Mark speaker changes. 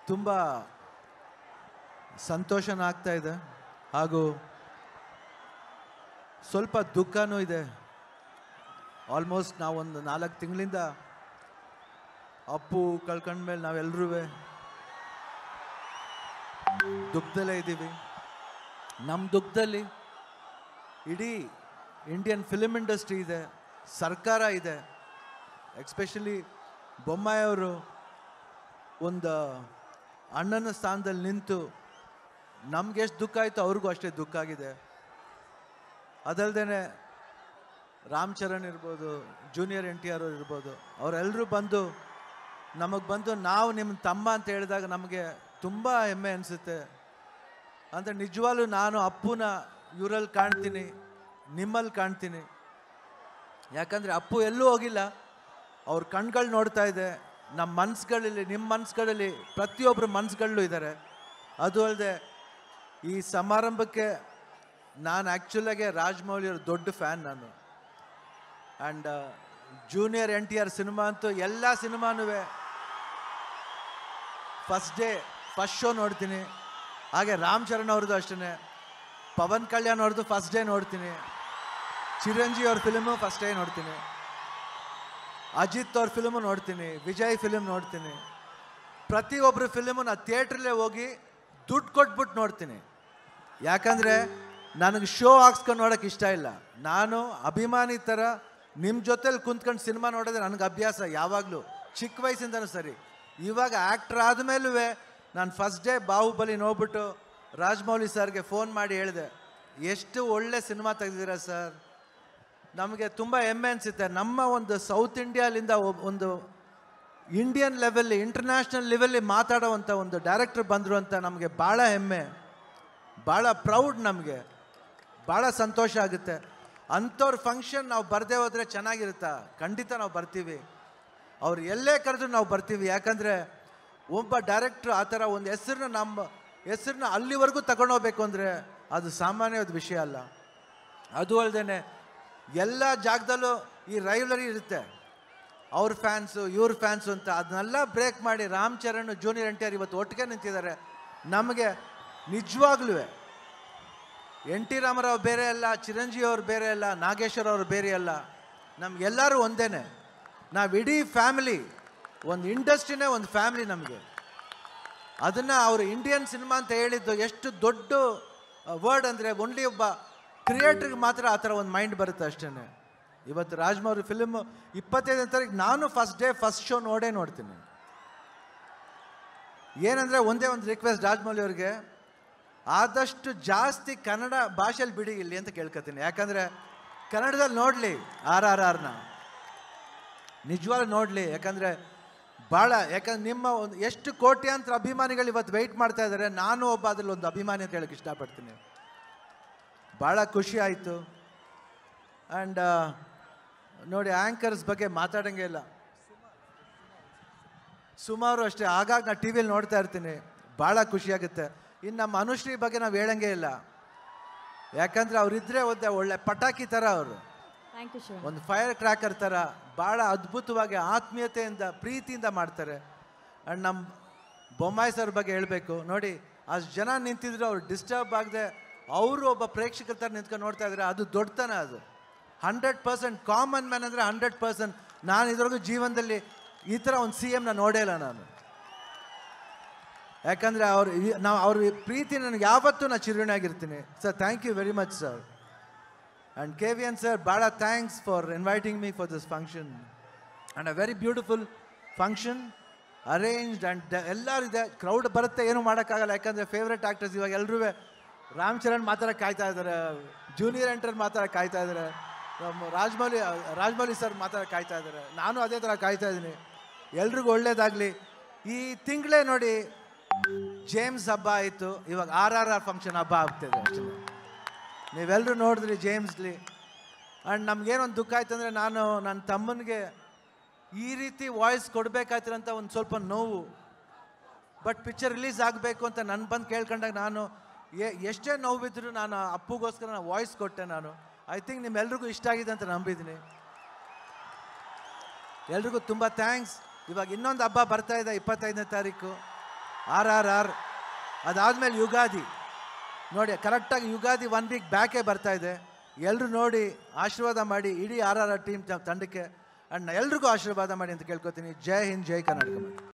Speaker 1: ತುಂಬ ಸಂತೋಷನ ಆಗ್ತಾ ಇದೆ ಹಾಗೂ ಸ್ವಲ್ಪ ದುಃಖನೂ ಇದೆ ಆಲ್ಮೋಸ್ಟ್ ನಾವೊಂದು ನಾಲ್ಕು ತಿಂಗಳಿಂದ ಅಪ್ಪು ಕಳ್ಕೊಂಡ್ಮೇಲೆ ನಾವೆಲ್ಲರೂ ದುಃಖದಲ್ಲೇ ಇದ್ದೀವಿ ನಮ್ಮ ದುಃಖದಲ್ಲಿ ಇಡೀ ಇಂಡಿಯನ್ ಫಿಲ್ಮ್ ಇಂಡಸ್ಟ್ರಿ ಇದೆ ಸರ್ಕಾರ ಇದೆ ಎಕ್ಸ್ಪೆಷಲಿ ಬೊಮ್ಮಾಯಿಯವರು ಒಂದು ಅಣ್ಣನ ಸ್ಥಾನದಲ್ಲಿ ನಿಂತು ನಮ್ಗೆ ಎಷ್ಟು ದುಃಖ ಆಯಿತು ಅವ್ರಿಗೂ ಅಷ್ಟೇ ದುಃಖ ಆಗಿದೆ ಅದಲ್ದೇ ರಾಮ್ ಚರಣ್ ಇರ್ಬೋದು ಜೂನಿಯರ್ ಎನ್ ಟಿ ಆರ್ ಅವ್ರು ಇರ್ಬೋದು ಅವರೆಲ್ಲರೂ ಬಂದು ನಮಗೆ ಬಂದು ನಾವು ನಿಮ್ಮ ತಮ್ಮ ಅಂತ ಹೇಳಿದಾಗ ನಮಗೆ ತುಂಬ ಹೆಮ್ಮೆ ಅನಿಸುತ್ತೆ ಅಂದರೆ ನಿಜವಾಗ್ಲೂ ನಾನು ಅಪ್ಪುನ ಇವರಲ್ಲಿ ಕಾಣ್ತೀನಿ ನಿಮ್ಮಲ್ಲಿ ಕಾಣ್ತೀನಿ ಯಾಕಂದರೆ ಅಪ್ಪು ಎಲ್ಲೂ ಹೋಗಿಲ್ಲ ಅವ್ರ ಕಣ್ಗಳು ನೋಡ್ತಾ ಇದೆ ನಮ್ಮ ಮನ್ಸುಗಳಲ್ಲಿ ನಿಮ್ಮ ಮನ್ಸುಗಳಲ್ಲಿ ಪ್ರತಿಯೊಬ್ಬರ ಮನ್ಸುಗಳಲ್ಲೂ ಇದ್ದಾರೆ ಅದು ಅಲ್ಲದೆ ಈ ಸಮಾರಂಭಕ್ಕೆ ನಾನು ಆ್ಯಕ್ಚುಲಾಗೆ ರಾಜಮೌಳಿ ಅವ್ರ ದೊಡ್ಡ ಫ್ಯಾನ್ ನಾನು and junior N T R cinema ಅಂತೂ ಎಲ್ಲ ಸಿನಿಮಾನೂ ಫಸ್ಟ್ ಡೇ ಫಸ್ಟ್ ಶೋ ನೋಡ್ತೀನಿ ಹಾಗೆ ರಾಮ್ ಚರಣ್ ಅವ್ರದ್ದು ಅಷ್ಟೇ ಪವನ್ ಕಲ್ಯಾಣ್ ಅವ್ರದ್ದು ಫಸ್ಟ್ ಡೇ ನೋಡ್ತೀನಿ ಚಿರಂಜೀವಿ ಅವ್ರ ಫಿಲ್ಮು ಫಸ್ಟ್ ಡೇ ನೋಡ್ತೀನಿ ಅಜಿತ್ ಅವ್ರ ಫಿಲ್ಮು ನೋಡ್ತೀನಿ ವಿಜಯ್ ಫಿಲ್ಮ್ ನೋಡ್ತೀನಿ ಪ್ರತಿಯೊಬ್ಬರ ಫಿಲ್ಮು ನಾನು ಥಿಯೇಟ್ರಲ್ಲೇ ಹೋಗಿ ದುಡ್ಡು ಕೊಟ್ಬಿಟ್ಟು ನೋಡ್ತೀನಿ ಯಾಕಂದರೆ ನನಗೆ ಶೋ ಹಾಕ್ಸ್ಕೊಂಡು ನೋಡೋಕೆ ಇಷ್ಟ ಇಲ್ಲ ನಾನು ಅಭಿಮಾನಿ ಥರ ನಿಮ್ಮ ಜೊತೆಲಿ ಕುಂತ್ಕೊಂಡು ಸಿನಿಮಾ ನೋಡೋದೇ ನನಗೆ ಅಭ್ಯಾಸ ಯಾವಾಗಲೂ ಚಿಕ್ಕ ವಯಸ್ಸಿಂದನೂ ಸರಿ ಇವಾಗ ಆ್ಯಕ್ಟ್ರ್ ಆದಮೇಲೂ ನಾನು ಫಸ್ಟ್ ಡೇ ಬಾಹುಬಲಿ ನೋಡ್ಬಿಟ್ಟು ರಾಜಮೌಳಿ ಸರ್ಗೆ ಫೋನ್ ಮಾಡಿ ಹೇಳಿದೆ ಎಷ್ಟು ಒಳ್ಳೆ ಸಿನಿಮಾ ತೆಗೆದಿದ್ದೀರಾ ಸರ್ ನಮಗೆ ತುಂಬ ಹೆಮ್ಮೆ ಅನಿಸುತ್ತೆ ನಮ್ಮ ಒಂದು ಸೌತ್ ಇಂಡಿಯಾಲಿಂದ ಒಬ್- ಒಂದು ಇಂಡಿಯನ್ ಲೆವೆಲ್ಲಿ ಇಂಟರ್ನ್ಯಾಷನಲ್ ಲೆವೆಲ್ಲಿ ಮಾತಾಡೋವಂಥ ಒಂದು ಡೈರೆಕ್ಟರ್ ಬಂದರು ಅಂತ ನಮಗೆ ಭಾಳ ಹೆಮ್ಮೆ ಭಾಳ ಪ್ರೌಡ್ ನಮಗೆ ಭಾಳ ಸಂತೋಷ ಆಗುತ್ತೆ ಅಂಥವ್ರ ಫಂಕ್ಷನ್ ನಾವು ಬರದೇ ಹೋದರೆ ಚೆನ್ನಾಗಿರುತ್ತಾ ಖಂಡಿತ ನಾವು ಬರ್ತೀವಿ ಅವ್ರು ಎಲ್ಲೇ ಕರೆದ್ರು ನಾವು ಬರ್ತೀವಿ ಯಾಕಂದರೆ ಒಬ್ಬ ಡೈರೆಕ್ಟ್ರು ಆ ಥರ ಒಂದು ಹೆಸರನ್ನ ನಮ್ಮ ಹೆಸರನ್ನ ಅಲ್ಲಿವರೆಗೂ ತಗೊಂಡೋಗ್ಬೇಕು ಅಂದರೆ ಅದು ಸಾಮಾನ್ಯವಾದ ವಿಷಯ ಅಲ್ಲ ಅದು ಅಲ್ಲದೆ ಎಲ್ಲ ಜಾಗದಲ್ಲೂ ಈ ರೈವಲರಿ ಇರುತ್ತೆ ಅವ್ರ ಫ್ಯಾನ್ಸು ಇವ್ರ ಫ್ಯಾನ್ಸು ಅಂತ ಅದನ್ನೆಲ್ಲ ಬ್ರೇಕ್ ಮಾಡಿ Ram Charan junior N T R ಇವತ್ತು ಒಟ್ಟಿಗೆ ನಿಂತಿದ್ದಾರೆ ನಮಗೆ ನಿಜವಾಗ್ಲೂ ಎನ್ ಟಿ ರಾಮರಾವ್ ಬೇರೆ ಅಲ್ಲ ಚಿರಂಜೀವಿ ಅವ್ರು ಬೇರೆ ಅಲ್ಲ ನಾಗೇಶ್ವರ ಅವರು ಬೇರೆ ಅಲ್ಲ ನಮ್ಗೆಲ್ಲರೂ ಒಂದೇನೆ ನಾವು ಇಡೀ ಫ್ಯಾಮಿಲಿ ಒಂದು ಇಂಡಸ್ಟ್ರಿನೇ ಒಂದು ಫ್ಯಾಮಿಲಿ ನಮಗೆ ಅದನ್ನು ಅವರು ಇಂಡಿಯನ್ ಸಿನಿಮಾ ಅಂತ ಹೇಳಿದ್ದು ಎಷ್ಟು ದೊಡ್ಡ ವರ್ಡ್ ಅಂದರೆ ಓನ್ಲಿ ಒಬ್ಬ ಕ್ರಿಯೇಟ್ರಿಗೆ ಮಾತ್ರ ಆ ಥರ ಒಂದು ಮೈಂಡ್ ಬರುತ್ತೆ ಅಷ್ಟೇ ಇವತ್ತು ರಾಜ್ಮೌರಿ ಫಿಲ್ಮ್ ಇಪ್ಪತ್ತೈದನೇ ತಾರೀಕು ನಾನು ಫಸ್ಟ್ ಡೇ ಫಸ್ಟ್ ಶೋ ನೋಡೇ ನೋಡ್ತೀನಿ ಏನಂದರೆ ಒಂದೇ ಒಂದು ರಿಕ್ವೆಸ್ಟ್ ರಾಜಮೌಳಿ ಅವ್ರಿಗೆ ಆದಷ್ಟು ಜಾಸ್ತಿ ಕನ್ನಡ ಭಾಷೆಯಲ್ಲಿ ಬಿಡಿ ಇಲ್ಲಿ ಅಂತ ಕೇಳ್ಕೊತೀನಿ ಯಾಕಂದರೆ ಕನ್ನಡದಲ್ಲಿ ನೋಡಲಿ ಆರ್ ಆರ್ ಆರ್ನ ನಿಜವಾಗ್ಲೂ ನೋಡಲಿ ಯಾಕಂದರೆ ಭಾಳ ಯಾಕಂದ್ರೆ ನಿಮ್ಮ ಒಂದು ಎಷ್ಟು ಕೋಟ್ಯಾಂತರ ಅಭಿಮಾನಿಗಳು ಇವತ್ತು ವೆಯ್ಟ್ ಮಾಡ್ತಾ ಇದ್ದಾರೆ ನಾನು ಒಬ್ಬ ಅದ್ರಲ್ಲಿ ಒಂದು ಅಭಿಮಾನಿ ಅಂತ ಹೇಳಕ್ಕೆ ಇಷ್ಟಪಡ್ತೀನಿ ಭಾಳ ಖುಷಿ ಆಯಿತು ಆ್ಯಂಡ್ ನೋಡಿ ಆ್ಯಂಕರ್ಸ್ ಬಗ್ಗೆ ಮಾತಾಡೋಂಗೆ ಇಲ್ಲ ಸುಮಾರು ಅಷ್ಟೇ ಆಗಾಗ ನಾನು ಟಿ ವಿಯಲ್ಲಿ ನೋಡ್ತಾ ಇರ್ತೀನಿ ಭಾಳ ಖುಷಿಯಾಗುತ್ತೆ ಇನ್ನು ನಮ್ಮ ಅನುಶ್ರೀ ಬಗ್ಗೆ ನಾವು ಹೇಳಂಗೇ ಇಲ್ಲ ಯಾಕಂದರೆ ಅವರಿದ್ದರೆ ಒಂದು ಒಳ್ಳೆ ಪಟಾಕಿ ಥರ ಅವರು
Speaker 2: ಥ್ಯಾಂಕ್ ಯು ಶಿವ
Speaker 1: ಒಂದು ಫೈರ್ ಕ್ರ್ಯಾಕರ್ ಥರ ಭಾಳ ಅದ್ಭುತವಾಗಿ ಆತ್ಮೀಯತೆಯಿಂದ ಪ್ರೀತಿಯಿಂದ ಮಾಡ್ತಾರೆ ಆ್ಯಂಡ್ ನಮ್ಮ ಬೊಮ್ಮಾಯಿ ಸರ್ ಬಗ್ಗೆ ಹೇಳಬೇಕು ನೋಡಿ ಅಷ್ಟು ಜನ ನಿಂತಿದ್ರು ಅವ್ರು ಡಿಸ್ಟರ್ಬ್ ಆಗದೆ ಅವರು ಒಬ್ಬ ಪ್ರೇಕ್ಷಕರ ಥರ ನಿಂತ್ಕೊಂಡು ನೋಡ್ತಾ ಇದ್ದಾರೆ ಅದು ದೊಡ್ಡತನ ಅದು ಹಂಡ್ರೆಡ್ ಪರ್ಸೆಂಟ್ ಕಾಮನ್ ಮ್ಯಾನ್ ಅಂದರೆ ಹಂಡ್ರೆಡ್ ಪರ್ಸೆಂಟ್ ನಾನು ಇದ್ರೊಳಗೂ ಜೀವನದಲ್ಲಿ ಈ ಥರ ಒಂದು ಸಿ ಎಮ್ನ ನೋಡೇ ಇಲ್ಲ ನಾನು ಯಾಕಂದರೆ ಅವ್ರು ಈ- ನಾವು ಅವ್ರ ಪ್ರೀತಿ ನನಗೆ ಯಾವತ್ತೂ ನಾನು ಚಿರುಣಿಯಾಗಿರ್ತೀನಿ sir thank you very much sir and K V N sir ಭಾಳ thanks for inviting me for this function and uh very beautiful function arranged and ಎಲ್ಲರೂ ಇದೆ ಕ್ರೌಡ್ ಬರುತ್ತೆ ಏನು ಮಾಡೋಕ್ಕಾಗಲ್ಲ ಯಾಕಂದರೆ ಫೇವ್ರೆಟ್ ಆ್ಯಕ್ಟರ್ಸ್ ಇವಾಗ ಎಲ್ಲರೂ ರಾಮ್ ಚರಣ್ ಮಾತಾಡೋಕೆ ಕಾಯ್ತಾ ಇದ್ದಾರೆ ಜೂನಿಯರ್ ಎಂಟರ್ ಮಾತಾಡೋಕೆ ಕಾಯ್ತಾ ಇದ್ದಾರೆ ನಮ್ಮ ರಾಜಮೌಳಿ ರಾಜಮೌಳಿ ಸರ್ ಮಾತಾಡೋಕೆ ಕಾಯ್ತಾ ಇದ್ದಾರೆ ನಾನು ಅದೇ ಥರ ಕಾಯ್ತಾ ಇದ್ದೀನಿ ಎಲ್ರಿಗೂ ಒಳ್ಳೇದಾಗಲಿ ಈ ತಿಂಗಳೇ ನೋಡಿ ಜೇಮ್ಸ್ ಹಬ್ಬ ಆಯಿತು ಇವಾಗ ಆರ್ ಆರ್ ಆರ್ ಫಂಕ್ಷನ್ ಹಬ್ಬ ಆಗ್ತಿದೆ ಅಷ್ಟೇ ನೀವೆಲ್ಲರೂ ನೋಡಿದ್ರಿ ಜೇಮ್ಸ್ಲಿ ಆ್ಯಂಡ್ ನಮ್ಗೇನೊಂದು ದುಃಖ ಆಯ್ತು ಅಂದರೆ ನಾನು ನನ್ನ ತಮ್ಮನಿಗೆ ಈ ರೀತಿ ವಾಯ್ಸ್ ಕೊಡಬೇಕಾಯ್ತಿರಂತ ಒಂದು ಸ್ವಲ್ಪ ನೋವು ಬಟ್ ಪಿಕ್ಚರ್ ರಿಲೀಸ್ ಆಗಬೇಕು ಅಂತ ನನ್ನ ಬಂದು ಕೇಳ್ಕೊಂಡಾಗ ನಾನು ಎ- ಎಷ್ಟೇ ನೋವಿದ್ರು ನಾನು ಅಪ್ಪುಗೋಸ್ಕರ ನಾನು ವಾಯ್ಸ್ ಕೊಟ್ಟೆ ನಾನು ಐ ಥಿಂಕ್ ನಿಮ್ಮೆಲ್ರಿಗೂ ಇಷ್ಟ ಆಗಿದೆ ಅಂತ ನಂಬಿದ್ದೀನಿ ಎಲ್ರಿಗೂ ತುಂಬ ಥ್ಯಾಂಕ್ಸ್ ಇವಾಗ ಇನ್ನೊಂದು ಹಬ್ಬ ಬರ್ತಾ ಇದೆ ಇಪ್ಪತ್ತೈದನೇ ತಾರೀಕು ಆರ್ ಆರ್ ಆರ್ ಅದಾದಮೇಲೆ ಯುಗಾದಿ ನೋಡಿ ಕರೆಕ್ಟಾಗಿ ಯುಗಾದಿ ಒನ್ ವೀಕ್ ಬ್ಯಾಕೇ ಬರ್ತಾ ಇದೆ ಎಲ್ಲರೂ ನೋಡಿ ಆಶೀರ್ವಾದ ಮಾಡಿ ಇಡೀ ಆರ್ ಆರ್ ಆರ್ ಟೀಮ್ ತಂಡಕ್ಕೆ ಆ್ಯಂಡ್ ಎಲ್ರಿಗೂ ಆಶೀರ್ವಾದ ಮಾಡಿ ಅಂತ ಕೇಳ್ಕೊತೀನಿ ಜೈ ಹಿಂದ್ ಜೈ ಕರ್ನಾಟಕ